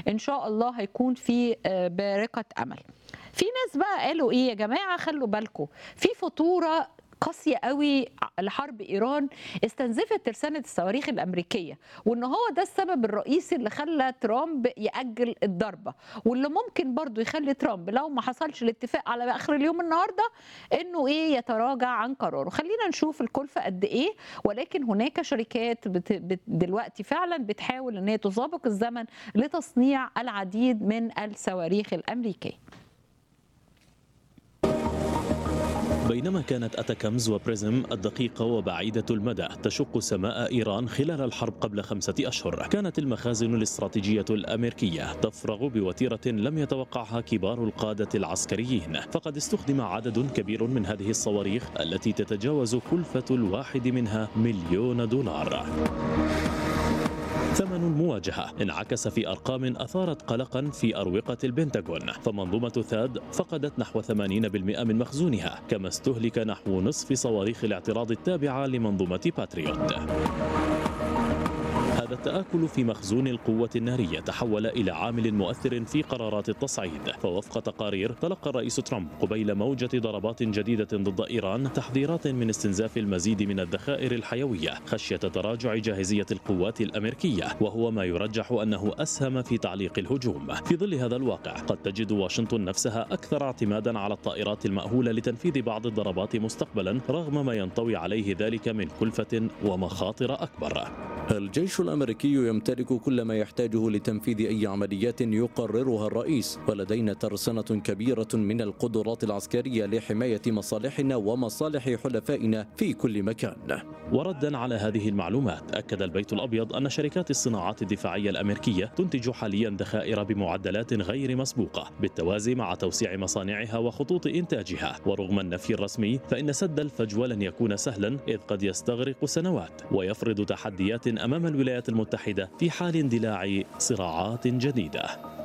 ان شاء الله هيكون في آه، بارقه امل في ناس بقى قالوا ايه يا جماعه خلوا بالكم في فاتوره قاسية قوي لحرب إيران استنزفت ترسانة الصواريخ الأمريكية وإن هو ده السبب الرئيسي اللي خلى ترامب يأجل الضربة واللي ممكن برضو يخلي ترامب لو ما حصلش الاتفاق على آخر اليوم النهاردة إنه إيه يتراجع عن قراره خلينا نشوف الكلفة قد إيه ولكن هناك شركات بت بت دلوقتي فعلا بتحاول إن هي تسابق الزمن لتصنيع العديد من الصواريخ الأمريكية بينما كانت أتاكمز وبريزم الدقيقة وبعيدة المدى تشق سماء إيران خلال الحرب قبل خمسة أشهر كانت المخازن الاستراتيجية الأمريكية تفرغ بوتيرة لم يتوقعها كبار القادة العسكريين فقد استخدم عدد كبير من هذه الصواريخ التي تتجاوز كلفة الواحد منها مليون دولار ثمن المواجهة انعكس في أرقام أثارت قلقا في أروقة البنتاغون فمنظومة ثاد فقدت نحو 80% من مخزونها كما استهلك نحو نصف صواريخ الاعتراض التابعة لمنظومة باتريوت هذا التآكل في مخزون القوة النارية تحول إلى عامل مؤثر في قرارات التصعيد فوفق تقارير تلقى الرئيس ترامب قبيل موجة ضربات جديدة ضد إيران تحذيرات من استنزاف المزيد من الذخائر الحيوية خشية تراجع جاهزية القوات الأمريكية وهو ما يرجح أنه أسهم في تعليق الهجوم في ظل هذا الواقع قد تجد واشنطن نفسها أكثر اعتمادا على الطائرات المأهولة لتنفيذ بعض الضربات مستقبلا رغم ما ينطوي عليه ذلك من كلفة ومخاطر أكبر الجيش الامريكي يمتلك كل ما يحتاجه لتنفيذ اي عمليات يقررها الرئيس ولدينا ترسانه كبيره من القدرات العسكريه لحمايه مصالحنا ومصالح حلفائنا في كل مكان وردا على هذه المعلومات أكد البيت الأبيض أن شركات الصناعات الدفاعية الأمريكية تنتج حاليا ذخائر بمعدلات غير مسبوقة بالتوازي مع توسيع مصانعها وخطوط إنتاجها ورغم النفي الرسمي فإن سد الفجوة لن يكون سهلا إذ قد يستغرق سنوات ويفرض تحديات أمام الولايات المتحدة في حال اندلاع صراعات جديدة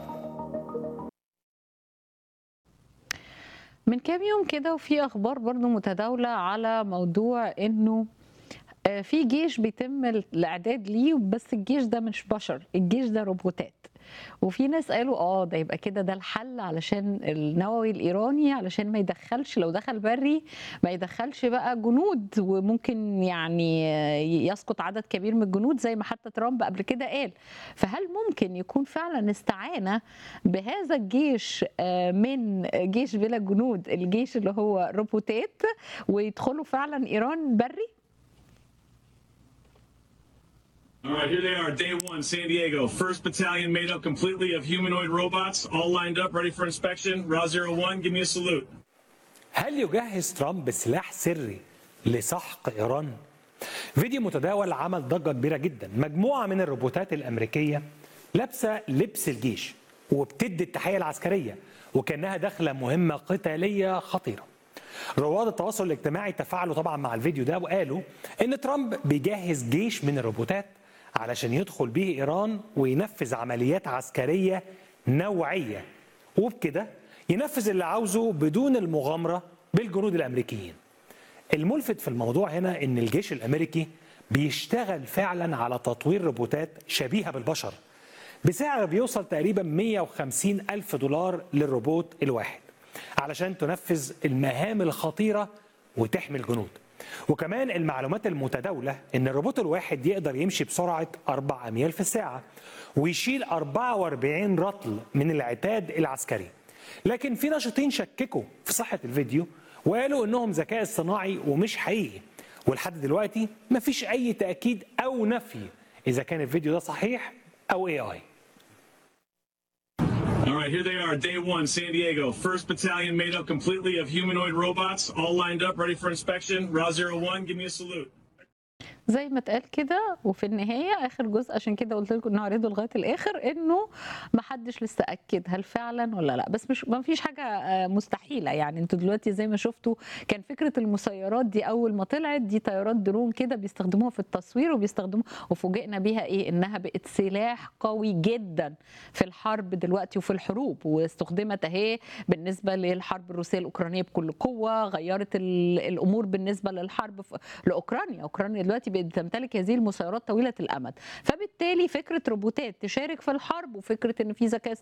من كام يوم كده وفي اخبار برضو متداوله على موضوع انه آه، في جيش بيتم الاعداد ليه بس الجيش ده مش بشر الجيش ده روبوتات وفي ناس قالوا اه ده يبقى كده ده الحل علشان النووي الايراني علشان ما يدخلش لو دخل بري ما يدخلش بقى جنود وممكن يعني آه، يسقط عدد كبير من الجنود زي ما حتى ترامب قبل كده قال فهل ممكن يكون فعلا استعانه بهذا الجيش آه، من جيش بلا جنود الجيش اللي هو روبوتات ويدخلوا فعلا ايران بري All right, here they are, day one, San Diego. First battalion made up completely of humanoid robots, all lined up, ready for inspection. Raw Zero One, give me a salute. هل يجهز ترامب سلاح سري لسحق ايران؟ فيديو متداول عمل ضجه كبيره جدا، مجموعه من الروبوتات الامريكيه لابسه لبس الجيش وبتدي التحيه العسكريه وكانها داخله مهمه قتاليه خطيره. رواد التواصل الاجتماعي تفاعلوا طبعا مع الفيديو ده وقالوا ان ترامب بيجهز جيش من الروبوتات علشان يدخل به ايران وينفذ عمليات عسكريه نوعيه وبكده ينفذ اللي عاوزه بدون المغامره بالجنود الامريكيين. الملفت في الموضوع هنا ان الجيش الامريكي بيشتغل فعلا على تطوير روبوتات شبيهه بالبشر بسعر بيوصل تقريبا 150 ألف دولار للروبوت الواحد علشان تنفذ المهام الخطيرة وتحمي الجنود وكمان المعلومات المتداولة إن الروبوت الواحد يقدر يمشي بسرعة 4 أميال في الساعة ويشيل 44 رطل من العتاد العسكري لكن في ناشطين شككوا في صحة الفيديو وقالوا إنهم ذكاء اصطناعي ومش حقيقي ولحد دلوقتي مفيش أي تأكيد أو نفي إذا كان الفيديو ده صحيح أو AI All right, here they are, day one, San Diego. First battalion made up completely of humanoid robots, all lined up, ready for inspection. Raw Zero One, give me a salute. زي ما اتقال كده وفي النهايه اخر جزء عشان كده قلت لكم نعرضه لغايه الاخر انه ما حدش لسه اكد هل فعلا ولا لا بس مش ما فيش حاجه آه، مستحيله يعني انتوا دلوقتي زي ما شفتوا كان فكره المسيرات دي اول ما طلعت دي طيارات درون كده بيستخدموها في التصوير وبيستخدموها وفوجئنا بيها ايه انها بقت سلاح قوي جدا في الحرب دلوقتي وفي الحروب واستخدمت اهي بالنسبه للحرب الروسيه الاوكرانيه بكل قوه غيرت ال- الامور بالنسبه للحرب في- لاوكرانيا اوكرانيا دلوقتي بتمتلك هذه المسيرات طويله الامد فبالتالي فكره روبوتات تشارك في الحرب وفكره ان في ذكاء